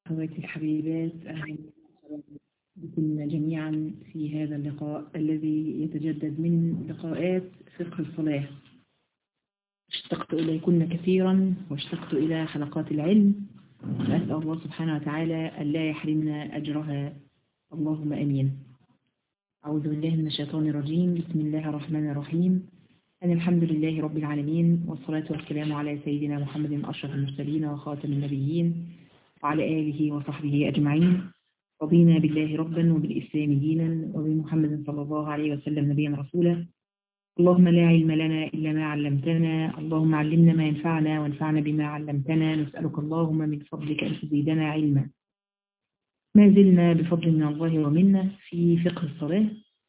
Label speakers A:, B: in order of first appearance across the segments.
A: أخواتي الحبيبات أهلا بكم جميعا في هذا اللقاء الذي يتجدد من لقاءات فقه الصلاة اشتقت إليكن كثيرا واشتقت إلى حلقات العلم وأسأل الله سبحانه وتعالى أن لا يحرمنا أجرها اللهم أمين أعوذ بالله من الشيطان الرجيم بسم الله الرحمن الرحيم أن الحمد لله رب العالمين والصلاة والسلام على سيدنا محمد أشرف المرسلين وخاتم النبيين وعلى آله وصحبه أجمعين رضينا بالله ربا وبالإسلام دينا وبمحمد صلى الله عليه وسلم نبيا رسولا اللهم لا علم لنا إلا ما علمتنا اللهم علمنا ما ينفعنا وانفعنا بما علمتنا نسألك اللهم من فضلك أن تزيدنا علما ما زلنا بفضل من الله ومنا في فقه الصلاة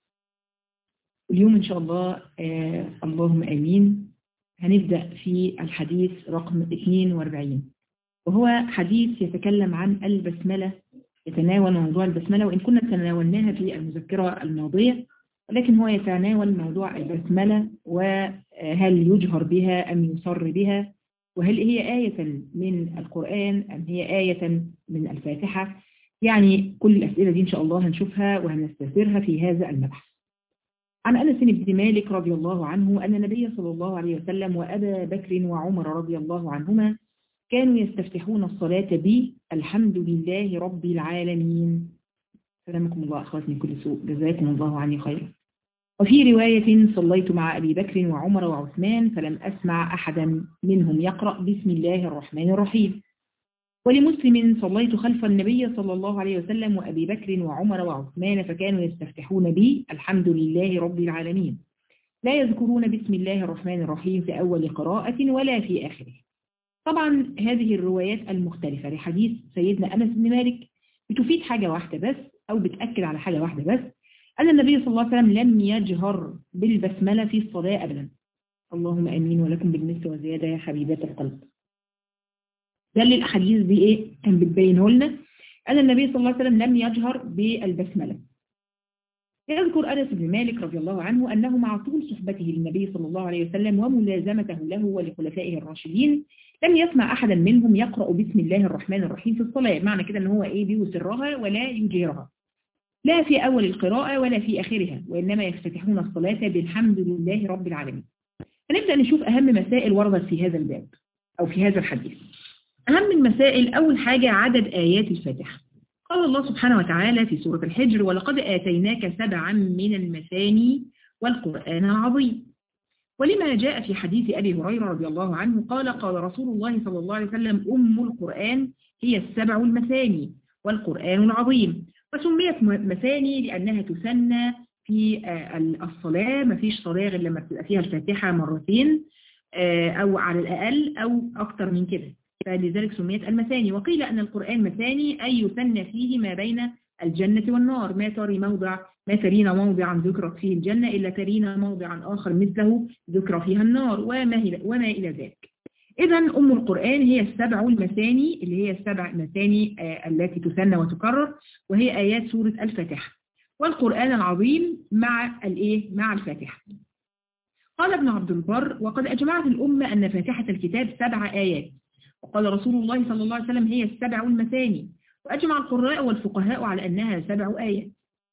A: اليوم إن شاء الله آه اللهم آمين هنبدأ في الحديث رقم 42 وهو حديث يتكلم عن البسملة يتناول موضوع البسملة وإن كنا تناولناها في المذكرة الماضية ولكن هو يتناول موضوع البسملة وهل يجهر بها أم يصر بها وهل هي آية من القرآن أم هي آية من الفاتحة يعني كل الأسئلة دي إن شاء الله هنشوفها وهنستثيرها في هذا المبحث عن أنس بن مالك رضي الله عنه أن النبي صلى الله عليه وسلم وأبا بكر وعمر رضي الله عنهما كانوا يستفتحون الصلاة ب الحمد لله رب العالمين سلامكم الله أخوات من كل سوء جزاكم الله عني خيرا وفي رواية صليت مع أبي بكر وعمر وعثمان فلم أسمع أحدا منهم يقرأ بسم الله الرحمن الرحيم ولمسلم صليت خلف النبي صلى الله عليه وسلم وأبي بكر وعمر وعثمان فكانوا يستفتحون بي الحمد لله رب العالمين لا يذكرون بسم الله الرحمن الرحيم في أول قراءة ولا في آخره طبعا هذه الروايات المختلفة لحديث سيدنا أنس بن مالك بتفيد حاجة واحدة بس أو بتأكد على حاجة واحدة بس أن النبي صلى الله عليه وسلم لم يجهر بالبسملة في الصلاة أبدا اللهم أمين ولكم بالمثل وزيادة يا حبيبات القلب ده اللي الأحاديث دي إيه كان بتبينه لنا أن النبي صلى الله عليه وسلم لم يجهر بالبسملة يذكر أنس بن مالك رضي الله عنه أنه مع طول صحبته للنبي صلى الله عليه وسلم وملازمته له ولخلفائه الراشدين لم يسمع أحدا منهم يقرأ بسم الله الرحمن الرحيم في الصلاة معنى كده أن هو إيه بيسرها ولا يجيرها لا في أول القراءة ولا في آخرها وإنما يفتتحون الصلاة بالحمد لله رب العالمين هنبدأ نشوف أهم مسائل وردت في هذا الباب أو في هذا الحديث أهم المسائل أول حاجة عدد آيات الفاتحة قال الله سبحانه وتعالى في سورة الحجر ولقد آتيناك سبعا من المثاني والقرآن العظيم ولما جاء في حديث أبي هريرة رضي الله عنه قال قال رسول الله صلى الله عليه وسلم أم القرآن هي السبع المثاني والقرآن العظيم وسميت مثاني لأنها تثنى في الصلاة ما فيش صلاة غير لما تبقى فيها الفاتحة مرتين أو على الأقل أو أكتر من كده فلذلك سميت المثاني وقيل أن القرآن مثاني أي يثنى فيه ما بين الجنة والنار ما تري موضع ما ترينا موضعا ذكرت فيه الجنة إلا ترينا موضعا آخر مثله ذكر فيها النار وما, وما إلى ذلك إذا أم القرآن هي السبع المثاني اللي هي السبع مثاني التي تثنى وتكرر وهي آيات سورة الفاتحة والقرآن العظيم مع الإيه مع الفاتحة قال ابن عبد البر وقد أجمعت الأمة أن فاتحة الكتاب سبع آيات وقال رسول الله صلى الله عليه وسلم هي السبع المثاني وأجمع القراء والفقهاء على أنها سبع آيات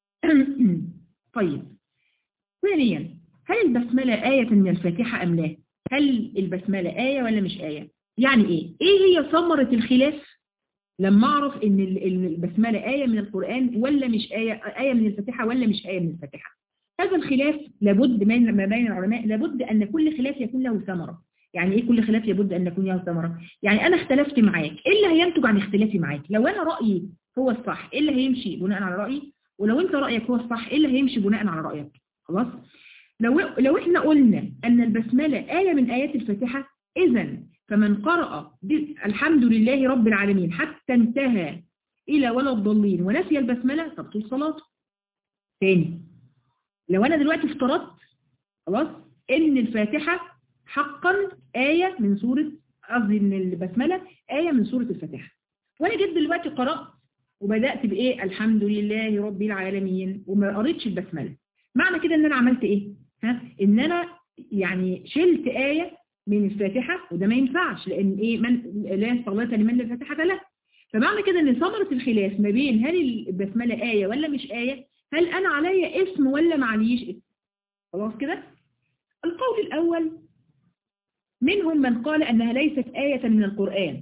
A: طيب ثانيا هل البسملة آية من الفاتحة أم لا هل البسملة آية ولا مش آية يعني إيه إيه هي ثمرة الخلاف لما أعرف إن البسملة آية من القرآن ولا مش آية آية من الفاتحة ولا مش آية من الفاتحة هذا الخلاف لابد ما بين العلماء لابد أن كل خلاف يكون له ثمرة يعني ايه كل خلاف لابد ان يكون له ثمره يعني انا اختلفت معاك ايه اللي هينتج عن اختلافي معاك لو انا رايي هو الصح ايه اللي هيمشي بناء على رايي ولو انت رايك هو الصح ايه اللي هيمشي بناء على رايك خلاص لو لو احنا قلنا ان البسمله ايه من ايات الفاتحه اذا فمن قرأ الحمد لله رب العالمين حتى انتهى الى ولا الضالين ونسي البسمله تبطل صلاته تاني لو انا دلوقتي افترضت خلاص ان الفاتحه حقا آية من سورة قصدي ان البسملة آية من سورة الفاتحة وانا جيت دلوقتي قرأت وبدأت بإيه الحمد لله رب العالمين وما قريتش البسملة معنى كده ان انا عملت ايه ها ان انا يعني شلت آية من الفاتحة وده ما ينفعش لان ايه من لا صلاة لمن لا فاتحة له فمعنى كده ان ثمرة الخلاف ما بين هل البسملة آية ولا مش آية هل أنا عليا اسم ولا معليش اسم خلاص كده القول الأول منهم من قال أنها ليست آية من القرآن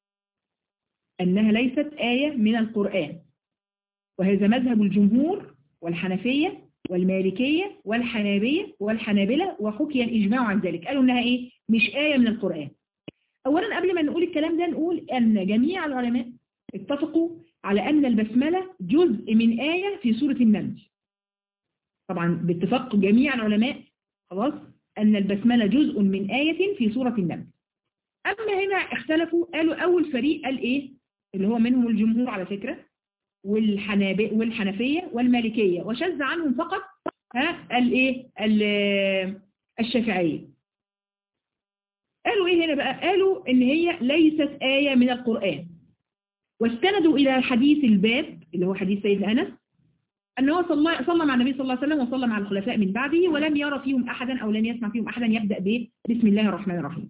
A: أنها ليست آية من القرآن وهذا مذهب الجمهور والحنفية والمالكية والحنابية والحنابلة وحكي الإجماع عن ذلك قالوا أنها إيه؟ مش آية من القرآن أولا قبل ما نقول الكلام ده نقول أن جميع العلماء اتفقوا على أن البسملة جزء من آية في سورة النمل طبعا باتفاق جميع العلماء خلاص أن البسملة جزء من آية في سورة النمل أما هنا اختلفوا قالوا أول فريق قال إيه اللي هو منهم الجمهور على فكرة والحنابي والحنفية والمالكية وشذ عنهم فقط ها الايه الشافعية قالوا ايه هنا بقى قالوا ان هي ليست آية من القرآن واستندوا الى حديث الباب اللي هو حديث سيدنا أنس أنه صلى, صلى مع النبي صلى الله عليه وسلم وصلى مع الخلفاء من بعده ولم يرى فيهم أحدا أو لم يسمع فيهم أحدا يبدأ به بسم الله الرحمن الرحيم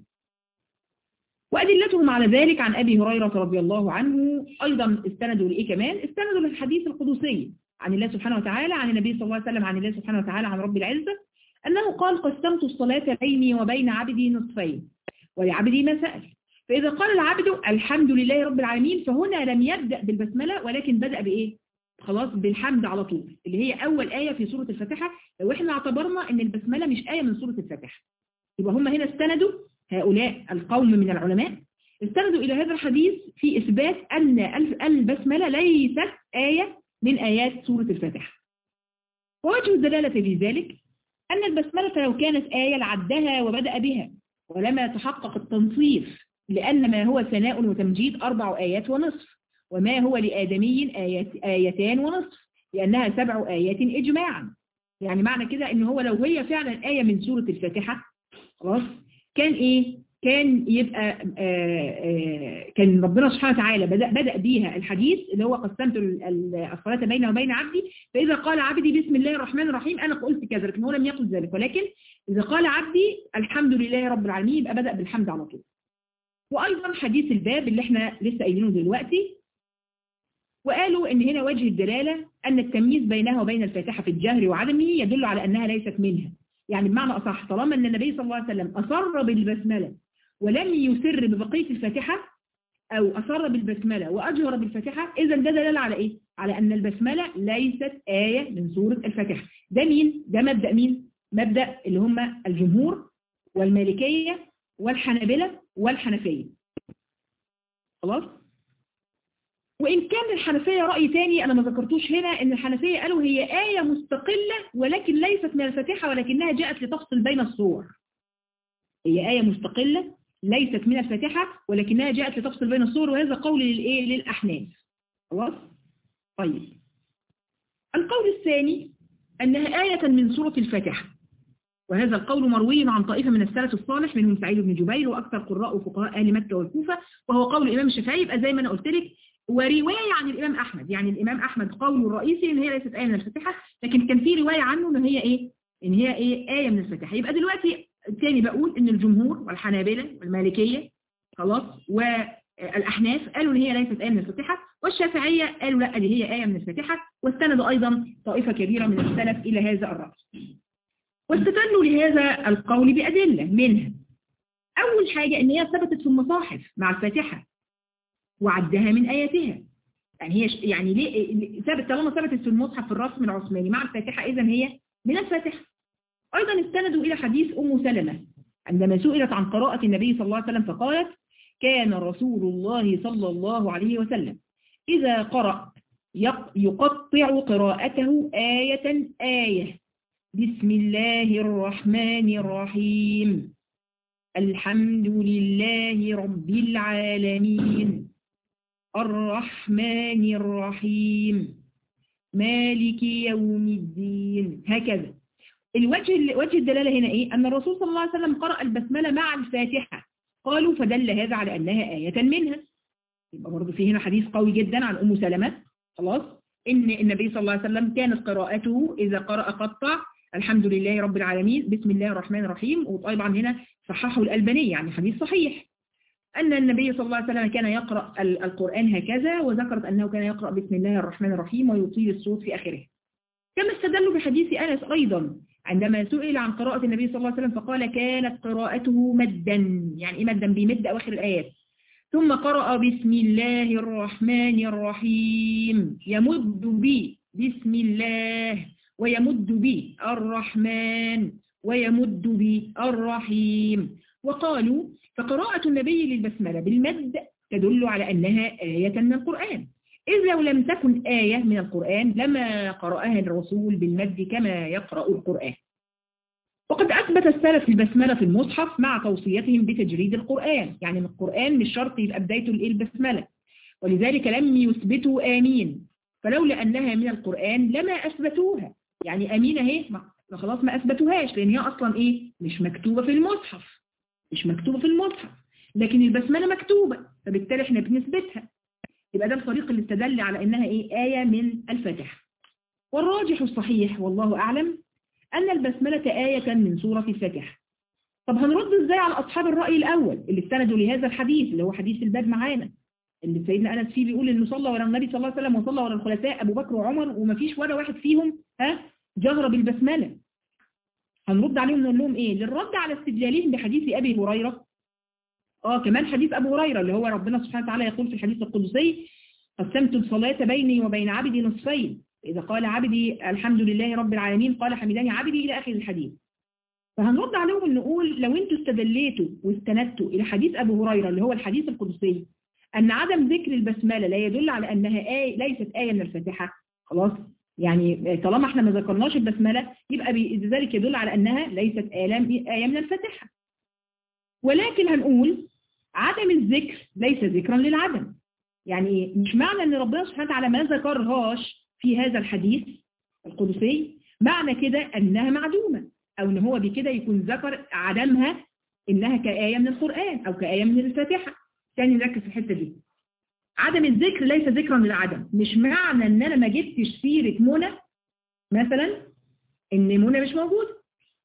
A: وأدلتهم على ذلك عن أبي هريرة رضي الله عنه أيضا استندوا لإيه كمان استندوا للحديث القدسي عن الله سبحانه وتعالى عن النبي صلى الله عليه وسلم عن الله سبحانه وتعالى عن رب العزة أنه قال قسمت الصلاة بيني وبين عبدي نصفين ولعبدي ما سأل فإذا قال العبد الحمد لله رب العالمين فهنا لم يبدأ بالبسملة ولكن بدأ بإيه خلاص بالحمد على طول اللي هي أول آية في سورة الفاتحة لو إحنا اعتبرنا أن البسملة مش آية من سورة الفاتحة يبقى هم هنا استندوا هؤلاء القوم من العلماء استندوا إلى هذا الحديث في إثبات أن البسملة ليست آية من آيات سورة الفاتحة ووجه الدلالة في ذلك أن البسملة لو كانت آية لعدها وبدأ بها ولما تحقق التنصيف لأن ما هو ثناء وتمجيد أربع آيات ونصف وما هو لآدمي آيات آيتان ونصف لأنها سبع آيات إجماعا يعني معنى كده إن هو لو هي فعلا آية من سورة الفاتحة خلاص كان إيه كان يبقى آآ آآ كان ربنا سبحانه وتعالى بدأ, بدأ بيها الحديث اللي هو قسمت الصلاة بينه وبين عبدي فإذا قال عبدي بسم الله الرحمن الرحيم أنا قلت كذا لكن هو لم يقل ذلك ولكن إذا قال عبدي الحمد لله رب العالمين يبقى بدأ بالحمد على طول وأيضا حديث الباب اللي احنا لسه قايلينه دلوقتي وقالوا ان هنا وجه الدلالة أن التمييز بينها وبين الفاتحة في الجهر وعدمه يدل على أنها ليست منها يعني بمعنى أصح طالما أن النبي صلى الله عليه وسلم أصر بالبسملة ولم يسر ببقية الفاتحة أو أصر بالبسملة وأجهر بالفاتحة إذا ده دلالة على إيه؟ على أن البسملة ليست آية من سورة الفاتحة ده مين؟ ده مبدأ مين؟ مبدأ اللي هم الجمهور والمالكية والحنابلة والحنفية خلاص؟ وإن كان الحنفية رأي تاني أنا ما ذكرتوش هنا إن الحنفية قالوا هي آية مستقلة ولكن ليست من الفاتحة ولكنها جاءت لتفصل بين الصور هي آية مستقلة ليست من الفاتحة ولكنها جاءت لتفصل بين الصور وهذا قول للإيه للأحناف خلاص طيب القول الثاني أنها آية من سورة الفاتحة وهذا القول مروي عن طائفة من السلف الصالح منهم سعيد بن جبير وأكثر قراء وفقهاء أهل مكة والكوفة وهو قول الإمام الشافعي يبقى زي ما أنا قلت لك ورواية عن الإمام أحمد يعني الإمام أحمد قوله الرئيسي إن هي ليست آية من الفاتحة لكن كان في رواية عنه إن هي إيه إن هي إيه آية من الفاتحة يبقى دلوقتي تاني بقول إن الجمهور والحنابلة والمالكية خلاص والأحناف قالوا إن هي ليست آية من الفاتحة والشافعية قالوا لا دي هي آية من الفاتحة واستندوا أيضا طائفة كبيرة من السلف إلى هذا الرأي واستدلوا لهذا القول بأدلة منها أول حاجة إن هي ثبتت في المصاحف مع الفاتحة وعدها من آياتها يعني هي يعني ليه ثبت طالما ثبتت في المصحف في الرسم العثماني مع الفاتحة إذا هي من الفاتحة أيضا استندوا إلى حديث أم سلمة عندما سئلت عن قراءة النبي صلى الله عليه وسلم فقالت كان رسول الله صلى الله عليه وسلم إذا قرأ يقطع قراءته آية آية بسم الله الرحمن الرحيم الحمد لله رب العالمين الرحمن الرحيم مالك يوم الدين هكذا الوجه وجه الدلالة هنا إيه؟ أن الرسول صلى الله عليه وسلم قرأ البسملة مع الفاتحة قالوا فدل هذا على أنها آية منها يبقى برضه في هنا حديث قوي جدا عن أم سلمة خلاص إن النبي صلى الله عليه وسلم كانت قراءته إذا قرأ قطع الحمد لله رب العالمين بسم الله الرحمن الرحيم وطبعا هنا صححه الألباني يعني حديث صحيح أن النبي صلى الله عليه وسلم كان يقرأ القرآن هكذا وذكرت أنه كان يقرأ بسم الله الرحمن الرحيم ويطيل الصوت في آخره كما استدلوا بحديث أنس أيضا عندما سئل عن قراءة النبي صلى الله عليه وسلم فقال كانت قراءته مدا يعني إيه مدا بيمد أواخر الآيات ثم قرأ بسم الله الرحمن الرحيم يمد بي بسم الله ويمد بي الرحمن ويمد بي الرحيم وقالوا فقراءة النبي للبسملة بالمد تدل على أنها آية من القرآن إذ لو لم تكن آية من القرآن لما قرأها الرسول بالمد كما يقرأ القرآن وقد أثبت السلف البسملة في المصحف مع توصيتهم بتجريد القرآن يعني القرآن مش شرط يبقى بدايته البسملة ولذلك لم يثبتوا آمين فلولا أنها من القرآن لما أثبتوها يعني أمين اهي خلاص ما أثبتوهاش لأن هي أصلا إيه مش مكتوبة في المصحف مش مكتوبة في المصحف لكن البسملة مكتوبة فبالتالي احنا بنثبتها يبقى ده الطريق اللي استدل على انها ايه آية من الفاتحة والراجح الصحيح والله أعلم أن البسملة آية من سورة الفاتحة طب هنرد ازاي على أصحاب الرأي الأول اللي استندوا لهذا الحديث اللي هو حديث الباب معانا اللي سيدنا أنس فيه بيقول إنه صلى ورا النبي صلى الله عليه وسلم وصلى ورا الخلفاء أبو بكر وعمر ومفيش ولا واحد فيهم ها جهر بالبسملة هنرد عليهم نقول لهم ايه للرد على استدلالهم بحديث ابي هريرة اه كمان حديث ابو هريرة اللي هو ربنا سبحانه وتعالى يقول في الحديث القدسي قسمت الصلاة بيني وبين عبدي نصفين إذا قال عبدي الحمد لله رب العالمين قال حمداني عبدي إلى آخر الحديث فهنرد عليهم نقول لو انتوا استدليتوا واستندتوا إلى حديث أبو هريرة اللي هو الحديث القدسي أن عدم ذكر البسملة لا يدل على أنها آية ليست آية من الفاتحة خلاص يعني طالما احنا ما ذكرناش البسملة يبقى ذلك يدل على أنها ليست آية من الفاتحة ولكن هنقول عدم الذكر ليس ذكرا للعدم يعني مش معنى ان ربنا سبحانه وتعالى ما ذكرهاش في هذا الحديث القدسي معنى كده انها معدومة او ان هو بكده يكون ذكر عدمها انها كآية من القرآن او كآية من الفاتحة تاني نركز في الحتة دي عدم الذكر ليس ذكرا للعدم مش معنى ان انا ما جبتش سيرة منى مثلا ان منى مش موجودة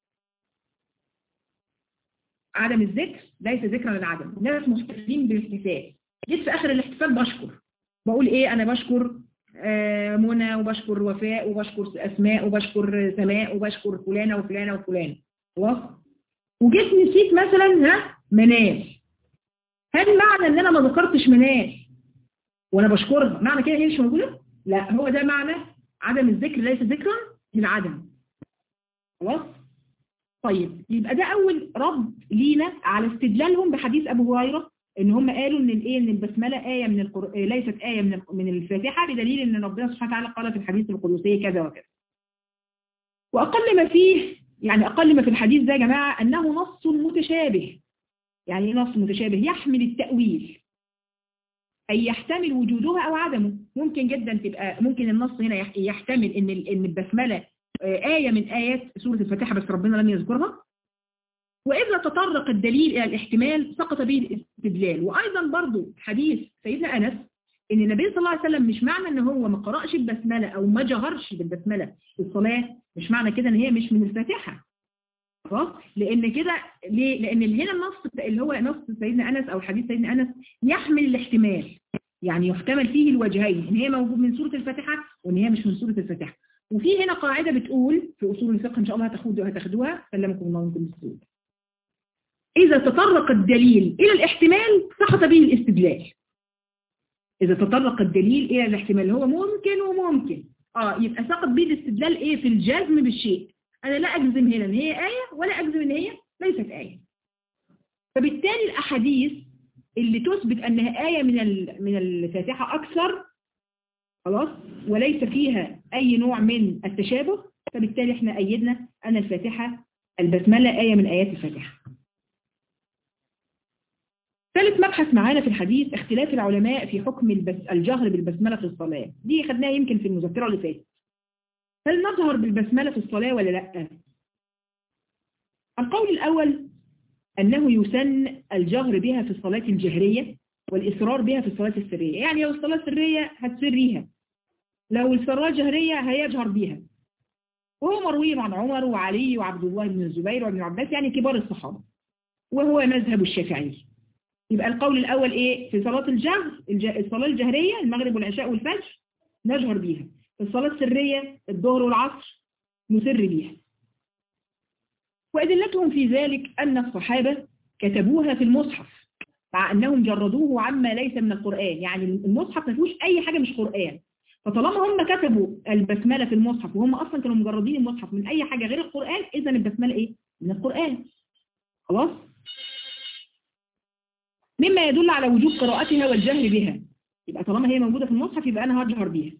A: عدم الذكر ليس ذكرا للعدم الناس محتفلين بالاحتفال جيت في اخر الاحتفال بشكر بقول ايه انا بشكر آه منى وبشكر وفاء وبشكر اسماء وبشكر سماء وبشكر فلانة وفلانة وفلانة خلاص وجيت نسيت مثلا ها منال هل معنى ان انا ما ذكرتش منال وانا بشكرها معنى كده هي مش موجودة لا هو ده معنى عدم الذكر ليس ذكرا للعدم خلاص طيب يبقى ده اول رد لينا على استدلالهم بحديث ابو هريره ان هم قالوا ان الايه ان البسمله ايه من القران ليست ايه من من الفاتحه بدليل ان ربنا سبحانه وتعالى قال في الحديث القدسي كذا وكذا واقل ما فيه يعني اقل ما في الحديث ده يا جماعه انه نص متشابه يعني ايه نص متشابه يحمل التاويل أي يحتمل وجودها أو عدمه ممكن جدا تبقى ممكن النص هنا يحتمل إن إن البسملة آية من آيات سورة الفاتحة بس ربنا لم يذكرها وإذا تطرق الدليل إلى الاحتمال سقط به الاستدلال وأيضا برضو حديث سيدنا أنس إن النبي صلى الله عليه وسلم مش معنى إن هو ما قرأش البسملة أو ما جهرش بالبسملة في الصلاة مش معنى كده إن هي مش من الفاتحة خلاص لان كده ليه لان هنا النص اللي هو نص سيدنا انس او حديث سيدنا انس يحمل الاحتمال يعني يحتمل فيه الوجهين ان هي موجود من سوره الفاتحه وان هي مش من سوره الفاتحه وفي هنا قاعده بتقول في اصول الفقه ان شاء الله هتاخدوها هتاخدوها سلمكم الله منكم بالسهوله اذا تطرق الدليل الى الاحتمال سقط به الاستدلال اذا تطرق الدليل الى الاحتمال هو ممكن وممكن اه يبقى سقط به الاستدلال ايه في الجزم بالشيء أنا لا أجزم هنا إن هي آية ولا أجزم إن هي ليست آية فبالتالي الأحاديث اللي تثبت أنها آية من من الفاتحة أكثر خلاص وليس فيها أي نوع من التشابه فبالتالي احنا أيدنا أن الفاتحة البسملة آية من آيات الفاتحة ثالث مبحث معانا في الحديث اختلاف العلماء في حكم الجهر بالبسملة في الصلاة دي خدناها يمكن في المذكرة اللي فاتت هل نظهر بالبسملة في الصلاة ولا لا القول الأول أنه يسن الجهر بها في الصلاة الجهرية والإصرار بها في الصلاة السرية يعني لو الصلاة سرية هتسريها لو الصلاة جهرية هيجهر بها وهو مروي عن عمر وعلي وعبد الله بن الزبير وابن عباس يعني كبار الصحابة وهو مذهب الشافعي يبقى القول الأول إيه في صلاة الجهر الج... الصلاة الجهرية المغرب والعشاء والفجر نجهر بيها في الصلاة السرية الظهر والعصر نسر بيها وأدلتهم في ذلك أن الصحابة كتبوها في المصحف مع أنهم جردوه عما ليس من القرآن يعني المصحف ما فيهوش أي حاجة مش قرآن فطالما هم كتبوا البسملة في المصحف وهم أصلا كانوا مجردين المصحف من أي حاجة غير القرآن إذا البسملة إيه؟ من القرآن خلاص؟ مما يدل على وجوب قراءتها والجهر بها يبقى طالما هي موجودة في المصحف يبقى أنا هجهر بيها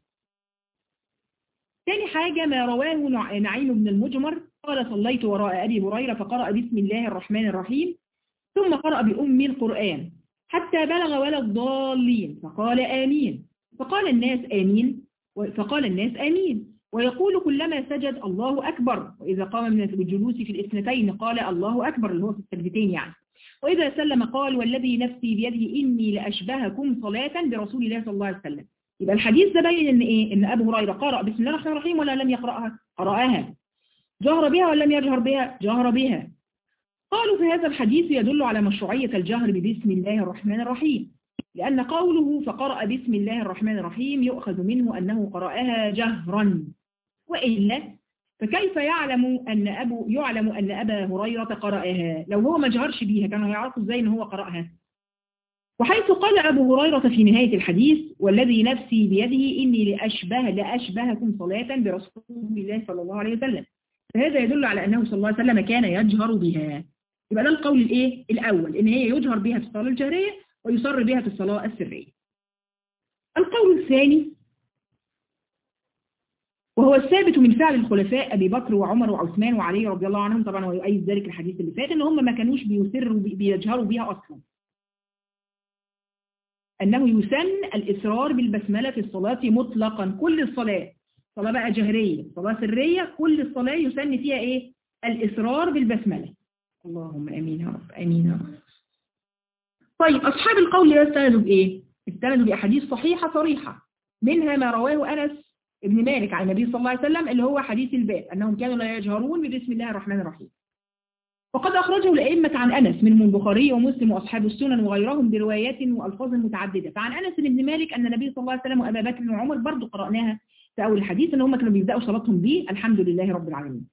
A: ثاني حاجة ما رواه نعيم بن المجمر قال صليت وراء أبي هريرة فقرأ بسم الله الرحمن الرحيم ثم قرأ بأم القرآن حتى بلغ ولا الضالين فقال آمين فقال الناس آمين فقال الناس آمين ويقول كلما سجد الله أكبر وإذا قام من الجلوس في الاثنتين قال الله أكبر اللي هو في السجدتين يعني وإذا سلم قال والذي نفسي بيده إني لأشبهكم صلاة برسول الله صلى الله عليه وسلم يبقى الحديث ده باين إن إيه إن أبو هريرة قرأ بسم الله الرحمن الرحيم ولا لم يقرأها قرأها جهر بها ولا لم يجهر بها جهر بها قالوا في هذا الحديث يدل على مشروعية الجهر ببسم الله الرحمن الرحيم لأن قوله فقرأ بسم الله الرحمن الرحيم يؤخذ منه أنه قرأها جهرا وإلا فكيف يعلم أن أبو يعلم أن أبا هريرة قرأها لو هو ما جهرش بيها كانوا يعرفوا إزاي أن هو قرأها وحيث قال أبو هريرة في نهاية الحديث والذي نفسي بيده إني لأشبه لأشبهكم صلاة برسول الله صلى الله عليه وسلم فهذا يدل على أنه صلى الله عليه وسلم كان يجهر بها يبقى ده القول الإيه؟ الأول إن هي يجهر بها في الصلاة الجهرية ويصر بها في الصلاة السرية القول الثاني وهو الثابت من فعل الخلفاء أبي بكر وعمر وعثمان وعلي رضي الله عنهم طبعا ويؤيد ذلك الحديث اللي فات إن هم ما كانوش بيسروا بيجهروا بها أصلا أنه يسن الإصرار بالبسملة في الصلاة مطلقا كل الصلاة صلاة بقى جهرية صلاة سرية كل الصلاة يسن فيها إيه الإصرار بالبسملة اللهم أمين يا رب أمين يا رب طيب أصحاب القول استندوا بإيه استندوا بأحاديث صحيحة صريحة منها ما رواه أنس ابن مالك عن النبي صلى الله عليه وسلم اللي هو حديث الباب أنهم كانوا لا يجهرون ببسم الله الرحمن الرحيم وقد أخرجه الأئمة عن أنس منهم البخاري ومسلم وأصحاب السنن وغيرهم بروايات وألفاظ متعددة فعن أنس بن مالك أن النبي صلى الله عليه وسلم وأبا بكر وعمر برضو قرأناها في أول الحديث أن هم كانوا بيبدأوا صلاتهم به الحمد لله رب العالمين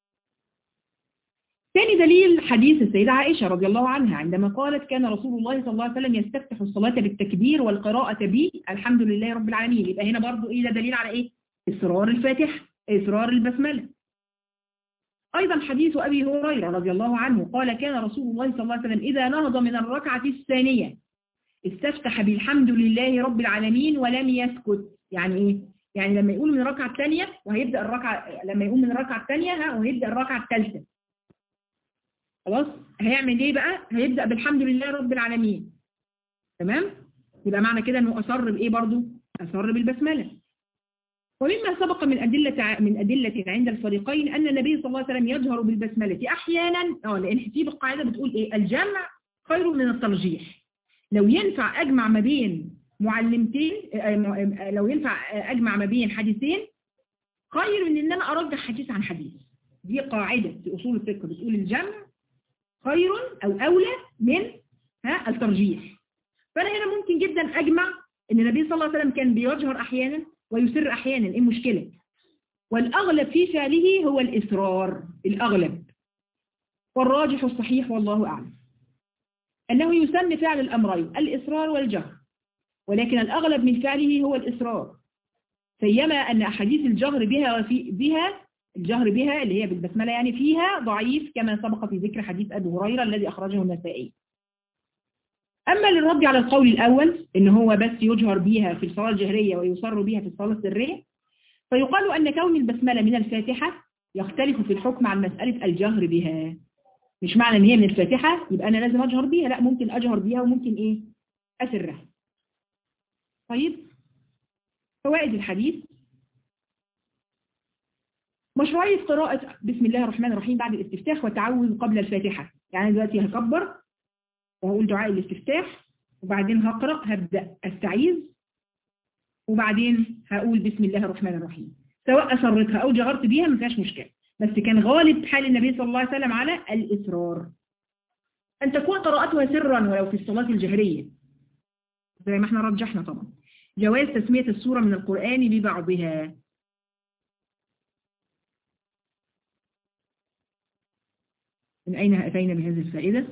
A: ثاني دليل حديث السيدة عائشة رضي الله عنها عندما قالت كان رسول الله صلى الله عليه وسلم يستفتح الصلاة بالتكبير والقراءة به الحمد لله رب العالمين يبقى هنا برضو إيه ده دليل على إيه إصرار الفاتحة إصرار البسملة أيضا حديث أبي هريرة رضي الله عنه قال كان رسول الله صلى الله عليه وسلم إذا نهض من الركعة الثانية استفتح بالحمد لله رب العالمين ولم يسكت يعني إيه؟ يعني لما يقول من الركعة الثانية وهيبدأ الركعة لما يقوم من الركعة الثانية ها وهيبدأ الركعة الثالثة خلاص هيعمل ايه بقى هيبدأ بالحمد لله رب العالمين تمام يبقى معنى كده انه اصر بايه برضو اصر بالبسمله ومما سبق من أدلة من أدلة عند الفريقين أن النبي صلى الله عليه وسلم يجهر بالبسملة أحيانا اه لأن في القاعدة بتقول إيه الجمع خير من الترجيح لو ينفع أجمع ما بين معلمتين لو ينفع أجمع ما بين حديثين خير من إن أنا أرجح حديث عن حديث دي قاعدة في أصول الفقه بتقول الجمع خير أو أولى من ها الترجيح فأنا هنا ممكن جدا أجمع إن النبي صلى الله عليه وسلم كان بيجهر أحيانا ويسر أحيانا إيه المشكلة والأغلب في فعله هو الإصرار الأغلب والراجح الصحيح والله أعلم أنه يسمى فعل الأمرين الإصرار والجهر ولكن الأغلب من فعله هو الإصرار سيما أن أحاديث الجهر بها وفي بها الجهر بها اللي هي بالبسملة يعني فيها ضعيف كما سبق في ذكر حديث أبي هريرة الذي أخرجه النسائي أما للرد على القول الأول إن هو بس يجهر بها في الصلاة الجهرية ويصر بها في الصلاة السرية فيقال أن كون البسملة من الفاتحة يختلف في الحكم عن مسألة الجهر بها مش معنى ان هي من الفاتحة يبقى أنا لازم أجهر بيها لا ممكن أجهر بيها وممكن إيه أسرها طيب فوائد الحديث مشروعية قراءة بسم الله الرحمن الرحيم بعد الاستفتاح والتعوذ قبل الفاتحة يعني دلوقتي هكبر وهقول دعاء الاستفتاح وبعدين هقرأ هبدأ استعيذ وبعدين هقول بسم الله الرحمن الرحيم سواء أسرتها أو جهرت بيها ما فيهاش مشكلة بس كان غالب حال النبي صلى الله عليه وسلم على الإصرار أن تكون قراءتها سرا ولو في الصلاة الجهرية زي ما احنا رجحنا طبعا جواز تسمية السورة من القرآن ببعضها من أين أتينا بهذه الفائدة؟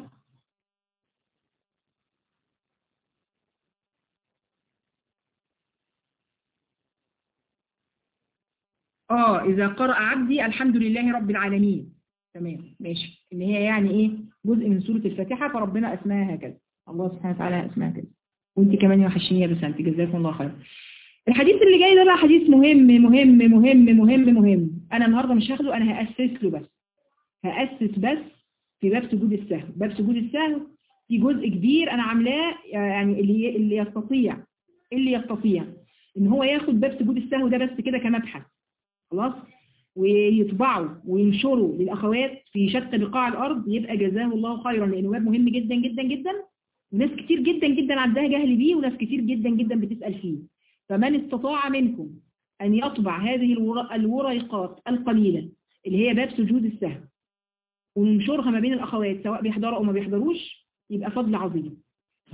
A: آه إذا قرأ عبدي الحمد لله رب العالمين تمام ماشي إن هي يعني إيه جزء من سورة الفاتحة فربنا أسماها هكذا الله سبحانه وتعالى أسماها كذا وانت كمان يا وحشيني يا بسنت جزاكم الله خير الحديث اللي جاي ده بقى حديث مهم مهم مهم مهم مهم أنا النهاردة مش هاخده أنا هأسس له بس هأسس بس في باب سجود السهو باب سجود السهو في جزء كبير أنا عاملاه يعني اللي اللي يستطيع اللي يستطيع إن هو ياخد باب سجود السهو ده بس كده كمبحث خلاص ويطبعوا وينشروا للأخوات في شتى بقاع الأرض يبقى جزاه الله خيرا لأنه باب مهم جدا جدا جدا وناس كتير جدا جدا عندها جهل بيه وناس كتير جدا جدا بتسأل فيه فمن استطاع منكم أن يطبع هذه الوريقات القليلة اللي هي باب سجود السهو وننشرها ما بين الأخوات سواء بيحضروا أو ما بيحضروش يبقى فضل عظيم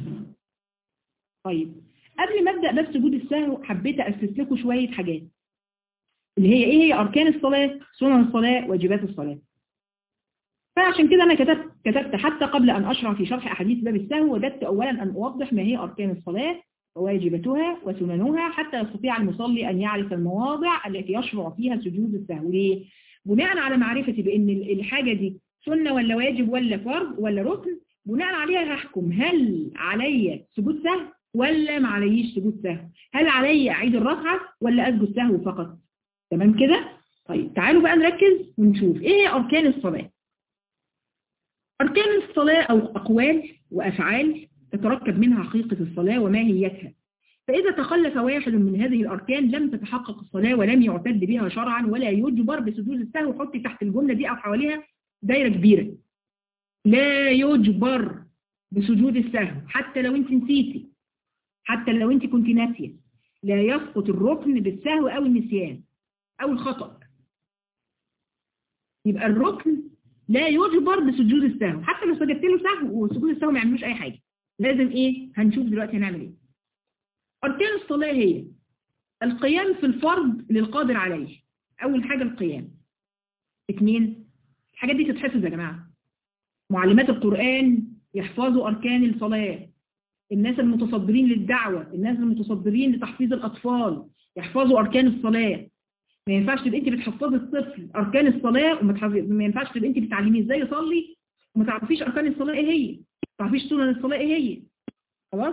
A: طيب قبل ما أبدأ باب سجود السهو حبيت أسس لكم شوية حاجات اللي هي ايه هي اركان الصلاة سنن الصلاة واجبات الصلاة فعشان كده انا كتبت كتبت حتى قبل ان اشرع في شرح احاديث باب السهو وجدت اولا ان اوضح ما هي اركان الصلاة وواجباتها وسننها حتى يستطيع المصلي ان يعرف المواضع التي يشرع فيها سجود السهو ليه بناء على معرفتي بان الحاجة دي سنة ولا واجب ولا فرض ولا ركن بناء عليها هحكم هل علي سجود سهو ولا ما عليش سجود سهو هل علي اعيد الركعة ولا اسجد سهو فقط تمام كده طيب تعالوا بقى نركز ونشوف ايه هي اركان الصلاة اركان الصلاة او اقوال وافعال تتركب منها حقيقة الصلاة وماهيتها فإذا تخلف واحد من هذه الأركان لم تتحقق الصلاة ولم يعتد بها شرعا ولا يجبر بسجود السهو حطي تحت الجملة دي أو حواليها دايرة كبيرة لا يجبر بسجود السهو حتى لو انت نسيتي حتى لو انت كنت ناسية لا يسقط الركن بالسهو أو النسيان أو الخطأ يبقى الركن لا يجبر بسجود السهو حتى لو سجدت له سهو وسجود السهو ما يعملوش أي حاجة لازم إيه هنشوف دلوقتي هنعمل إيه أركان الصلاة هي القيام في الفرض للقادر عليه أول حاجة القيام اثنين الحاجات دي تتحفظ يا جماعة معلمات القرآن يحفظوا أركان الصلاة الناس المتصدرين للدعوة الناس المتصدرين لتحفيظ الأطفال يحفظوا أركان الصلاة ما ينفعش تبقى انت بتحفظي الطفل اركان الصلاه وما ما ينفعش تبقى انت بتعلميه ازاي يصلي وما تعرفيش اركان الصلاه ايه هي ما تعرفيش سنن الصلاه ايه هي خلاص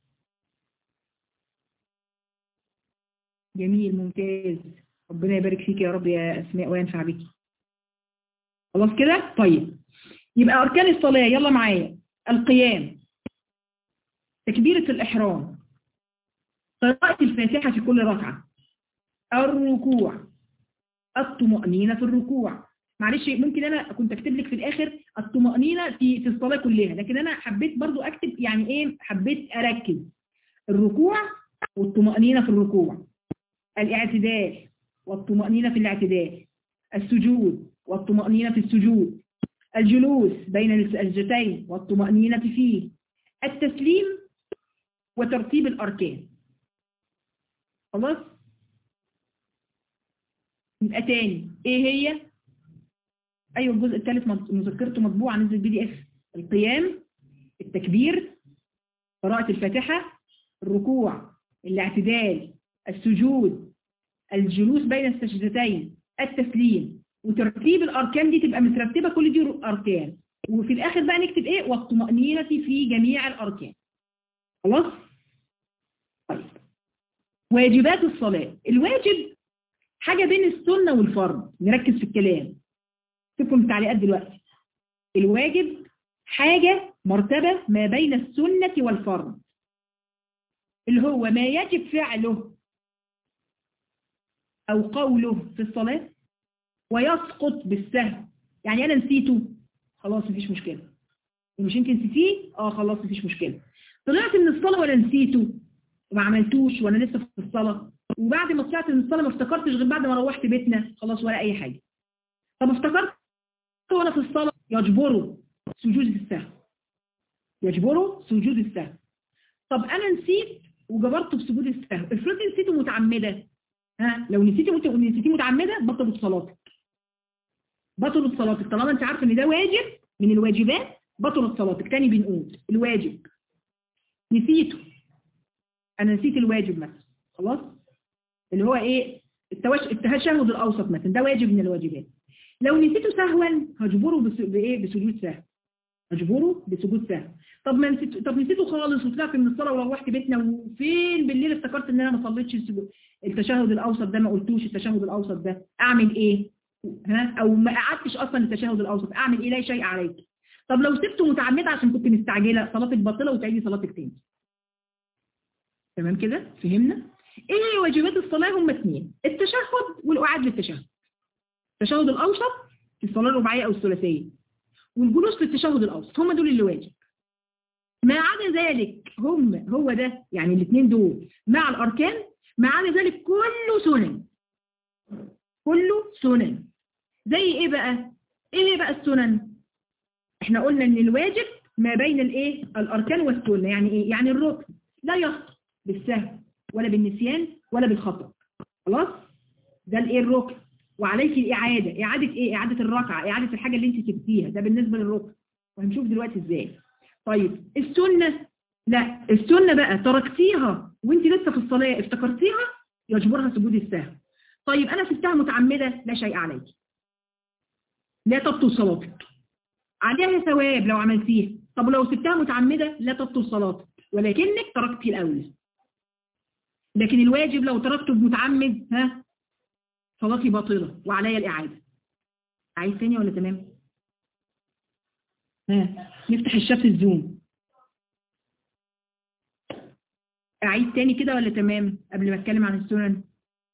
A: جميل ممتاز ربنا يبارك فيك يا رب يا اسماء وينفع بك خلاص كده طيب يبقى اركان الصلاه يلا معايا القيام تكبيره الاحرام قراءه الفاتحه في كل ركعه الركوع الطمأنينة في الركوع معلش ممكن انا كنت اكتب لك في الاخر الطمأنينة في في الصلاة كلها لكن انا حبيت برضو اكتب يعني ايه حبيت اركز الركوع والطمأنينة في الركوع الاعتدال والطمأنينة في الاعتدال السجود والطمأنينة في السجود الجلوس بين السجدتين والطمأنينة فيه التسليم وترتيب الأركان خلاص يبقى تاني ايه هي ايوه الجزء الثالث مذكرته مطبوعه نزل بي دي اف القيام التكبير قراءة الفاتحة الركوع الاعتدال السجود الجلوس بين السجدتين التسليم وترتيب الاركان دي تبقى مترتبه كل دي اركان وفي الاخر بقى نكتب ايه والطمأنينة في جميع الاركان خلاص طيب واجبات الصلاة الواجب حاجة بين السنة والفرض نركز في الكلام سيبكم التعليقات دلوقتي الواجب حاجة مرتبة ما بين السنة والفرض اللي هو ما يجب فعله أو قوله في الصلاة ويسقط بالسهو يعني أنا نسيته خلاص مفيش مشكلة مش انت نسيتيه اه خلاص مفيش مشكلة طلعت من الصلاة ولا نسيته وما عملتوش وانا لسه في الصلاة وبعد ما طلعت من الصلاة ما افتكرتش غير بعد ما روحت بيتنا خلاص ولا اي حاجة طب افتكرت وانا في الصلاة يجبروا سجود السهو يجبره سجود السهو طب انا نسيت وجبرته بسجود السهو افرضي نسيته متعمده ها لو نسيتي مت... نسيتي متعمده بطلت صلاتك بطلت صلاتك طالما انت عارفه ان ده واجب من الواجبات بطلت صلاتك تاني بنقول الواجب نسيته انا نسيت الواجب مثلا خلاص اللي هو ايه التوش... التشهد الاوسط مثلا ده واجب من الواجبات لو نسيته سهوا هجبره بس... بايه بسجود سهو هجبره بسجود سهو طب ما نسيت طب نسيته خالص وطلعت من الصلاه وروحت بيتنا وفين بالليل افتكرت ان انا ما صليتش التشهد الاوسط ده ما قلتوش التشهد الاوسط ده اعمل ايه ها او ما قعدتش اصلا التشهد الاوسط اعمل ايه لا شيء عليك طب لو سبته متعمده عشان كنت مستعجله صلاتك باطله وتعيدي صلاتك تاني تمام كده فهمنا ايه واجبات الصلاه هم اثنين التشهد والاعاد للتشهد التشهد الاوسط في الصلاه الرباعيه او الثلاثيه والجلوس للتشهد الاوسط هم دول اللي واجب ما عدا ذلك هم هو ده يعني الاثنين دول مع الاركان ما عدا ذلك كله سنن كله سنن زي ايه بقى ايه بقى السنن احنا قلنا ان الواجب ما بين الايه الاركان والسنه يعني ايه يعني الركن لا يسقط بالسهو ولا بالنسيان ولا بالخطا خلاص ده الايه الركن وعليك الاعاده اعاده ايه اعاده الركعه اعاده الحاجه اللي انت سبتيها ده بالنسبه للركن وهنشوف دلوقتي ازاي طيب السنه لا السنه بقى تركتيها وانت لسه في الصلاه افتكرتيها يجبرها سجود السهو طيب انا سبتها متعمده لا شيء عليك لا تبطل صلاتك عليها ثواب لو عملتيها طب لو سبتها متعمده لا تبطل صلاتك ولكنك تركتي الاولى لكن الواجب لو تركته متعمد ها صلاتي باطله وعليا الاعاده عايز تاني ولا تمام ها نفتح الشات الزوم اعيد تاني كده ولا تمام قبل ما اتكلم عن السنن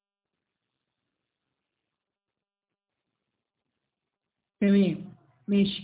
A: تمام ماشي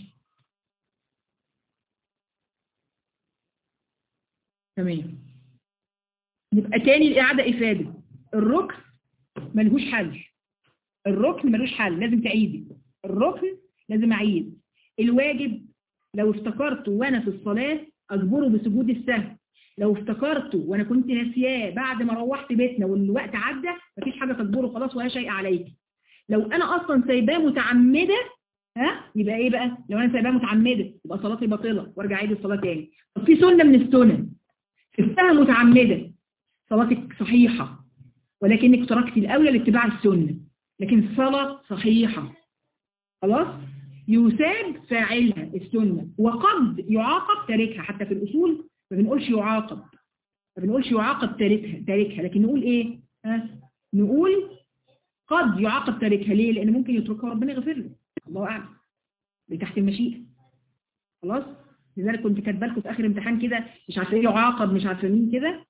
A: تمام يبقى تاني الإعادة إفادة الركن ملهوش حل الركن ملوش حل لازم تعيدي الركن لازم أعيد الواجب لو افتكرته وأنا في الصلاة أجبره بسجود السهو لو افتكرته وأنا كنت ناسياه بعد ما روحت بيتنا والوقت عدى مفيش حاجة تجبره خلاص ولا شيء عليك لو أنا أصلا سايباه متعمدة ها يبقى ايه بقى لو انا سايباها متعمده يبقى صلاتي باطله وارجع اعيد الصلاه تاني طب في سنه من السنن سبتها متعمده صلاتك صحيحه ولكنك تركتي الاولى لاتباع السنه لكن الصلاه صحيحه خلاص يثاب فاعلها السنه وقد يعاقب تاركها حتى في الاصول ما بنقولش يعاقب ما بنقولش يعاقب تاركها تاركها لكن نقول ايه ها نقول قد يعاقب تاركها ليه لان ممكن يتركها ربنا يغفر له الله أعلم بتحت المشيئة خلاص لذلك كنت كاتبه لكم في آخر امتحان كده مش عارفه ايه يعاقب مش عارفه مين كده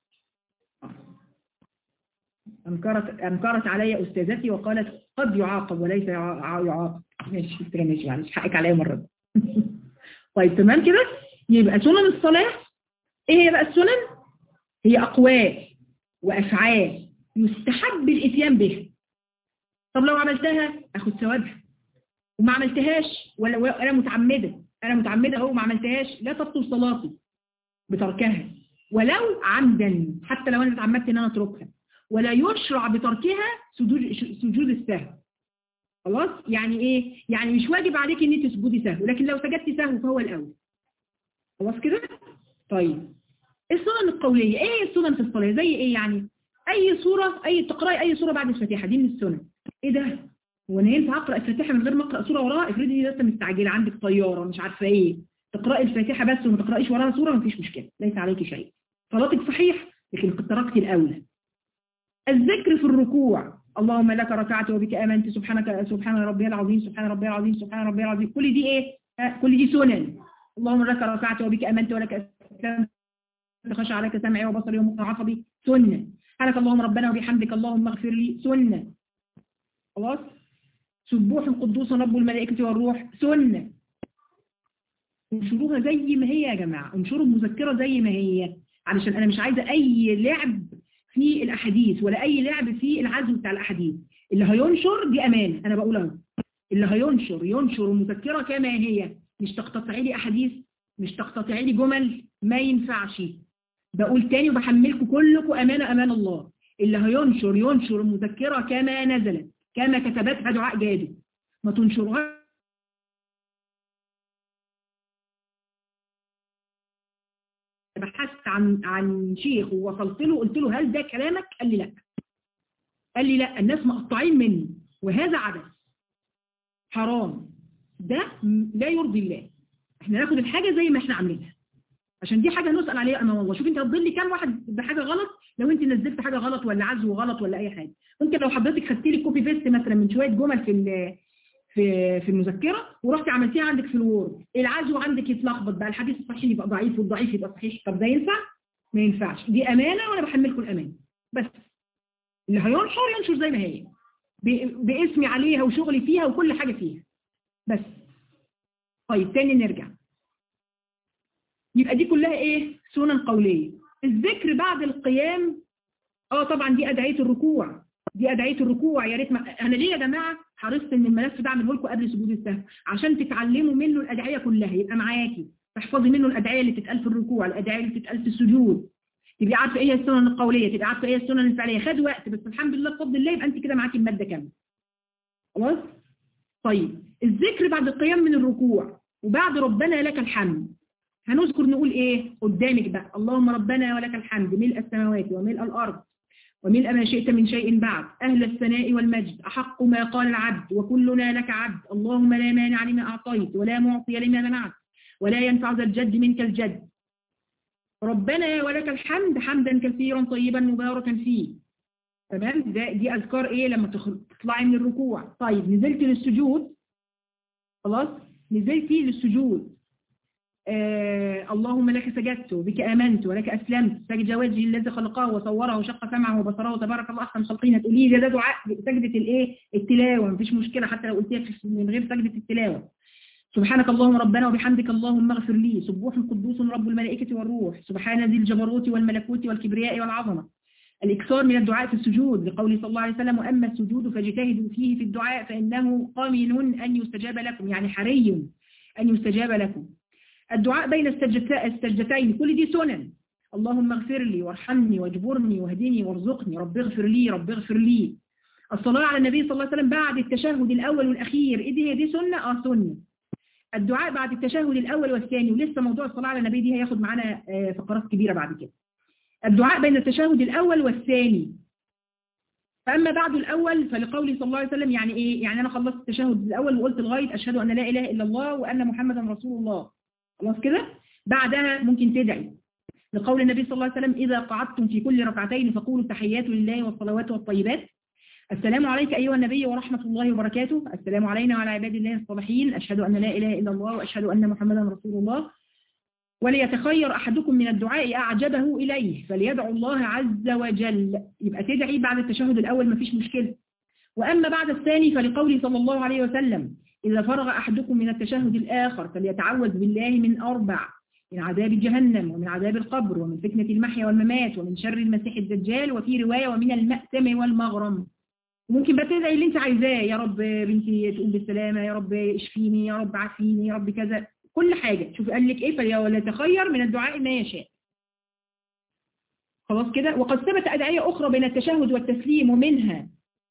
A: أنكرت أنكرت علي أستاذتي وقالت قد يعاقب وليس يعاقب ماشي قلت ماشي معلش حقك عليا مرة طيب تمام كده يبقى سنن الصلاة ايه هي بقى السنن هي أقوال وأفعال يستحب الإتيان بها طب لو عملتها أخد ثوابها وما عملتهاش ولا انا متعمده انا متعمده اهو ما عملتهاش لا تبطل صلاتي بتركها ولو عمدا حتى لو انا اتعمدت ان انا اتركها ولا يشرع بتركها سجود سجود السهو خلاص يعني ايه يعني مش واجب عليك ان انت تسجدي سهو لكن لو سجدتي سهو فهو الاول خلاص كده طيب السنن القوليه ايه السنن في الصلاه زي ايه يعني اي سوره اي تقراي اي سوره بعد الفاتحه دي من السنن ايه ده هو انا ينفع اقرا الفاتحه من غير ما اقرا سوره وراها افرضي لسه مستعجله عندك طياره مش عارفه ايه تقراي الفاتحه بس وما تقرايش وراها سوره مفيش مشكله ليس عليك شيء صلاتك صحيح لكن قد تركتي الاولى الذكر في الركوع اللهم لك ركعت وبك امنت سبحانك سبحان ربي العظيم سبحان ربي العظيم سبحان ربي العظيم كل دي ايه كل دي سنن اللهم لك ركعت وبك امنت ولك اسلمت خشع عليك سمعي وبصري ومخ عصبي سنه سبحانك اللهم ربنا وبحمدك اللهم اغفر لي سنه خلاص سبوح قدوس رب الملائكة والروح سنة انشروها زي ما هي يا جماعة انشروا المذكرة زي ما هي علشان أنا مش عايزة أي لعب في الأحاديث ولا أي لعب في العزم بتاع الأحاديث اللي هينشر دي أمانة أنا بقولها اللي هينشر ينشر المذكرة كما هي مش تقتطعي لي أحاديث مش تقتطعي لي جمل ما ينفعش بقول تاني وبحملكم كلكم أمانة أمان الله اللي هينشر ينشر المذكرة كما نزلت كما كتبتها دعاء جادي ما تنشرها بحثت عن عن شيخ ووصلت له قلت له هل ده كلامك قال لي لا قال لي لا الناس مقطعين مني وهذا عبث حرام ده لا يرضي الله احنا ناخد الحاجة زي ما احنا عاملينها عشان دي حاجة نسأل عليها امام الله شوف انت هتضلي كام واحد بحاجة غلط لو انت نزلت حاجة غلط ولا عزو غلط ولا اي حاجة ممكن لو حضرتك خدتي لي كوبي بيست مثلا من شوية جمل في في في المذكرة ورحتي عملتيها عندك في الوورد العزو عندك يتلخبط بقى الحديث الصحيح يبقى ضعيف والضعيف يبقى صحيح طب ده ينفع ما ينفعش دي امانة وانا بحملكم الامانة بس اللي هينشر ينشر زي ما هي باسمي عليها وشغلي فيها وكل حاجة فيها بس طيب تاني نرجع يبقى دي كلها ايه سنن قولية الذكر بعد القيام اه طبعا دي ادعية الركوع دي ادعية الركوع يا ريت ما... انا ليه يا جماعة حرصت ان الملف ده اعمله لكم قبل سجود السهو عشان تتعلموا منه الادعية كلها يبقى معاكي تحفظي منه الادعية اللي تتقال في الركوع الادعية اللي تتقال في السجود تبقي عارفه ايه السنن القوليه تبقي عارفه ايه السنن الفعليه خد وقت بس الحمد لله بفضل الله يبقى انت كده معاكي الماده كامله خلاص طيب الذكر بعد القيام من الركوع وبعد ربنا لك الحمد هنذكر نقول ايه قدامك بقى اللهم ربنا ولك الحمد ملء السماوات وملء الارض وملء ما شئت من شيء بعد أهل الثناء والمجد أحق ما قال العبد وكلنا لك عبد اللهم لا مانع لما أعطيت ولا معطي لما منعت ولا ينفع ذا الجد منك الجد ربنا ولك الحمد حمدا كثيرا طيبا مباركا فيه تمام ده دي اذكار ايه لما تطلعي من الركوع طيب نزلت للسجود خلاص نزلتي للسجود آه اللهم لك سجدت وبك امنت ولك اسلمت سجد وجهي الذي خلقه وصوره وشق سمعه وبصره تبارك الله احسن خلقين تقولي لي ده دعاء سجده الايه التلاوه مفيش مشكله حتى لو قلتيها من غير سجده التلاوه سبحانك اللهم ربنا وبحمدك اللهم اغفر لي سبوح قدوس رب الملائكة والروح سبحان ذي الجبروت والملكوت والكبرياء والعظمة الإكثار من الدعاء في السجود لقوله صلى الله عليه وسلم وأما السجود فاجتهدوا فيه في الدعاء فإنه قامن أن يستجاب لكم يعني حري أن يستجاب لكم الدعاء بين السجدتين كل دي سنن اللهم اغفر لي وارحمني واجبرني واهدني وارزقني رب اغفر لي رب اغفر لي الصلاة على النبي صلى الله عليه وسلم بعد التشهد الأول والأخير إيه دي, دي سنة؟ آه سنة الدعاء بعد التشهد الأول والثاني ولسه موضوع الصلاة على النبي دي هياخد معانا فقرات كبيرة بعد كده الدعاء بين التشهد الأول والثاني فأما بعد الأول فلقوله صلى الله عليه وسلم يعني إيه يعني أنا خلصت التشهد الأول وقلت لغاية أشهد أن لا إله إلا الله وأن محمدا رسول الله خلاص كده بعدها ممكن تدعي لقول النبي صلى الله عليه وسلم إذا قعدتم في كل ركعتين فقولوا تحيات لله والصلوات والطيبات السلام عليك أيها النبي ورحمة الله وبركاته السلام علينا وعلى عباد الله الصالحين أشهد أن لا إله إلا الله وأشهد أن محمدا رسول الله وليتخير أحدكم من الدعاء أعجبه إليه فليدعو الله عز وجل يبقى تدعي بعد التشهد الأول مفيش مشكلة وأما بعد الثاني فلقوله صلى الله عليه وسلم إذا فرغ أحدكم من التشهد الآخر فليتعوذ بالله من أربع من عذاب جهنم ومن عذاب القبر ومن فتنة المحيا والممات ومن شر المسيح الدجال وفي رواية ومن المأتم والمغرم ممكن بقى تدعي اللي انت عايزاه يا رب بنتي تقوم بالسلامة يا رب اشفيني يا رب عافيني يا رب كذا كل حاجة شوف قال لك ايه فلا تخير من الدعاء ما يشاء خلاص كده وقد ثبت أدعية أخرى بين التشهد والتسليم ومنها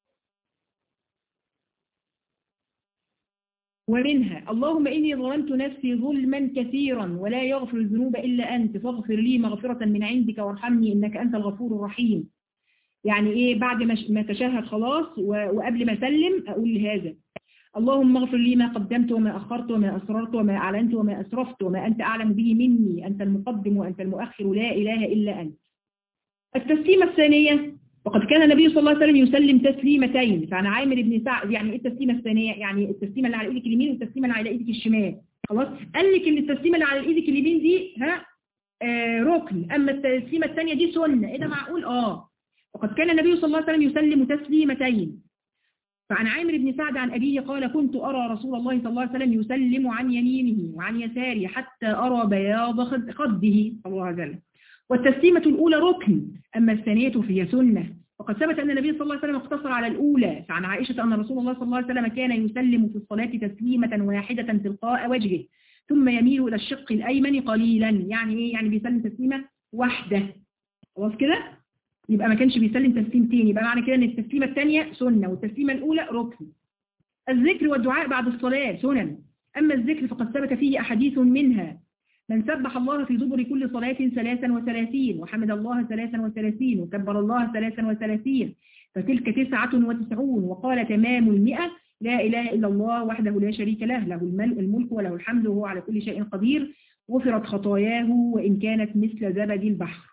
A: ومنها اللهم إني ظلمت نفسي ظلما كثيرا ولا يغفر الذنوب إلا أنت فاغفر لي مغفرة من عندك وارحمني إنك أنت الغفور الرحيم يعني إيه بعد ما تشهد خلاص وقبل ما أسلم أقول هذا اللهم اغفر لي ما قدمت وما أخرت وما أسررت وما أعلنت وما أسرفت وما أنت أعلم به مني أنت المقدم وأنت المؤخر لا إله إلا أنت التسليمة الثانية وقد كان النبي صلى الله عليه وسلم يسلم تسليمتين فعن عامر بن سعد يعني ايه التسليمة الثانية يعني التسليمة اللي على ايدك اليمين والتسليمة اللي على ايدك الشمال خلاص قال لك ان التسليمة اللي على ايدك اليمين دي ها آه ركن اما التسليمة الثانية دي سنة ايه ده معقول اه وقد كان النبي صلى الله عليه وسلم يسلم تسليمتين فعن عامر بن سعد عن أبيه قال كنت أرى رسول الله صلى الله عليه وسلم يسلم عن يمينه وعن يساره حتى أرى بياض خده صلى الله عليه وسلم والتسليمة الأولى ركن أما الثانية فهي سنة وقد ثبت أن النبي صلى الله عليه وسلم اقتصر على الأولى فعن عائشة أن رسول الله صلى الله عليه وسلم كان يسلم في الصلاة تسليمة واحدة تلقاء وجهه ثم يميل إلى الشق الأيمن قليلا يعني إيه يعني بيسلم تسليمة واحدة خلاص كده يبقى ما كانش بيسلم تسليمتين يبقى معنى كده ان التسليمة الثانية سنة والتسليمة الأولى ركن الذكر والدعاء بعد الصلاة سنن أما الذكر فقد ثبت فيه أحاديث منها من سبح الله في دبر كل صلاة ثلاثا وثلاثين وحمد الله ثلاثا وثلاثين وكبر الله ثلاثا وثلاثين فتلك تسعة وتسعون وقال تمام المئة لا إله إلا الله وحده لا شريك له له الملك وله الحمد وهو على كل شيء قدير غفرت خطاياه وإن كانت مثل زبد البحر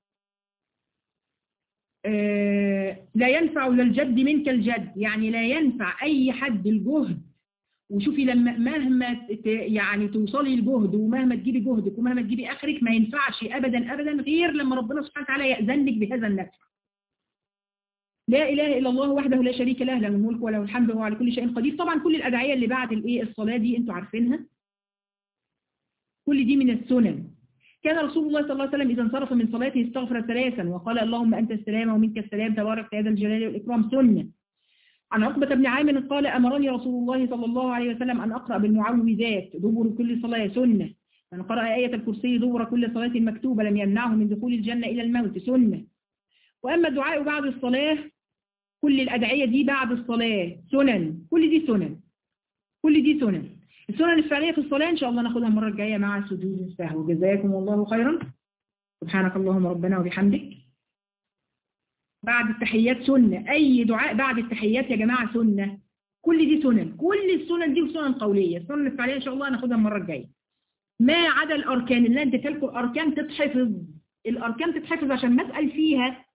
A: آه لا ينفع للجد منك الجد يعني لا ينفع أي حد الجهد وشوفي لما مهما يعني توصلي الجهد ومهما تجيبي جهدك ومهما تجيبي اخرك ما ينفعش ابدا ابدا غير لما ربنا سبحانه وتعالى يأذن لك بهذا النفع لا اله الا الله وحده لا شريك له له الملك وله الحمد وهو على كل شيء قدير طبعا كل الادعيه اللي بعد الايه الصلاه دي انتوا عارفينها كل دي من السنن كان رسول الله صلى الله عليه وسلم اذا انصرف من صلاته استغفر ثلاثا وقال اللهم انت السلام ومنك السلام تبارك يا ذا الجلال والاكرام سنه عن عقبة بن عامر قال أمرني رسول الله صلى الله عليه وسلم أن أقرأ بالمعوذات دبر كل صلاة سنة من قرأ آية الكرسي دبر كل صلاة مكتوبة لم يمنعه من دخول الجنة إلى الموت سنة وأما الدعاء بعد الصلاة كل الأدعية دي بعد الصلاة سنن كل دي سنن كل دي سنن السنن الفعلية في الصلاة إن شاء الله ناخدها المرة الجاية مع سجود السهو جزاكم الله خيرا سبحانك اللهم ربنا وبحمدك بعد التحيات سنة أي دعاء بعد التحيات يا جماعة سنة كل دي سنن كل السنن دي سنن قولية السنن الفعلية إن شاء الله ناخدها المرة الجاية ما عدا الأركان اللي أنت تلكوا الأركان تتحفظ الأركان تتحفظ عشان مسأل فيها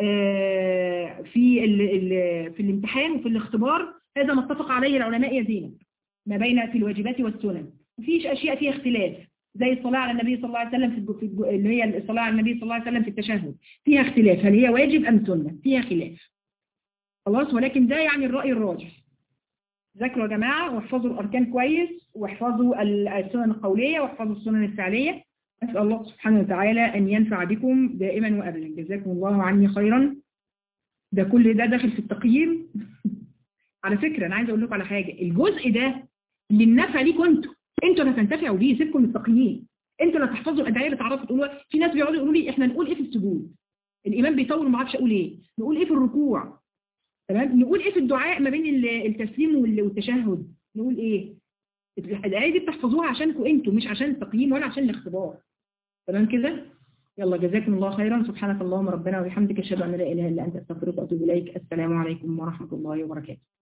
A: في ال ال في الامتحان وفي الاختبار هذا ما اتفق عليه العلماء يا زينب ما بين في الواجبات والسنن مفيش أشياء فيها اختلاف زي الصلاة على النبي صلى الله عليه وسلم في, في اللي هي الصلاة على النبي صلى الله عليه وسلم في التشهد فيها اختلاف هل هي واجب أم سنة فيها خلاف خلاص ولكن ده يعني الرأي الراجح ذاكروا يا جماعة واحفظوا الأركان كويس واحفظوا السنن القولية واحفظوا السنن الفعلية أسأل الله سبحانه وتعالى أن ينفع بكم دائما وأبدا جزاكم الله عني خيرا ده كل ده داخل في التقييم على فكرة أنا عايز أقول لكم على حاجة الجزء ده اللي النفع ليكم انتوا انتوا اللي هتنتفعوا بيه سيبكم من التقييم انتوا اللي هتحفظوا الادعيه اللي تعرفوا تقولوا في ناس بيقعدوا يقولوا لي احنا نقول ايه في السجود الامام بيطول ما اعرفش اقول ايه نقول ايه في الركوع تمام نقول ايه في الدعاء ما بين التسليم والتشهد نقول ايه الادعيه دي بتحفظوها عشانكم انتوا مش عشان التقييم ولا عشان الاختبار تمام كده يلا جزاكم الله خيرا سبحانك اللهم ربنا وبحمدك اشهد ان لا اله الا انت استغفرك واتوب اليك السلام عليكم ورحمه الله وبركاته